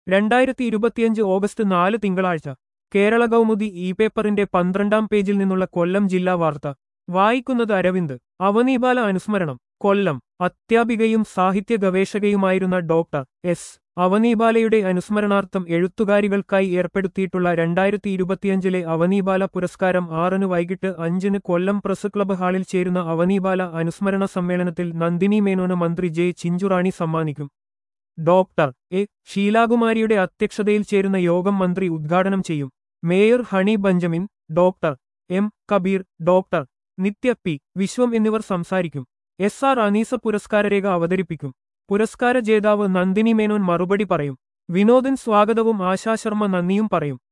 രണ്ടായിരത്തി ഇരുപത്തിയഞ്ച് ഓഗസ്റ്റ് നാല് തിങ്കളാഴ്ച കേരള കൗമുദി ഇ പേപ്പറിന്റെ പന്ത്രണ്ടാം പേജിൽ നിന്നുള്ള കൊല്ലം ജില്ലാ വാർത്ത വായിക്കുന്നത് അരവിന്ദ് അവനീബാല അനുസ്മരണം കൊല്ലം അധ്യാപികയും സാഹിത്യ ഗവേഷകയുമായിരുന്ന ഡോക്ടർ എസ് അവനീബാലയുടെ അനുസ്മരണാർത്ഥം എഴുത്തുകാരികൾക്കായി ഏർപ്പെടുത്തിയിട്ടുള്ള രണ്ടായിരത്തി ഇരുപത്തിയഞ്ചിലെ അവനീബാല പുരസ്കാരം ആറിന് വൈകിട്ട് അഞ്ചിന് കൊല്ലം പ്രസ് ക്ലബ്ബ് ഹാളിൽ ചേരുന്ന അവനീബാല അനുസ്മരണ സമ്മേളനത്തിൽ നന്ദിനി മേനോന് മന്ത്രി ജെ ചിഞ്ചുറാണി സമ്മാനിക്കും ഡോക്ടർ എ ഷീലാകുമാരിയുടെ അധ്യക്ഷതയിൽ ചേരുന്ന യോഗം മന്ത്രി ഉദ്ഘാടനം ചെയ്യും mayor honey Benjamin doctor M Kabeer doctor Nithya P Viswam എന്നിവർ സംസാരിക്കും എസ് ആർ അനീസ പുരസ്കാരരേഖ അവതരിപ്പിക്കും പുരസ്കാര ജേതാവ് നന്ദിനി മേനോൻ മറുപടി പറയും വിനോദൻ സ്വാഗതവും ആശാശർമ്മ നന്ദിയും പറയും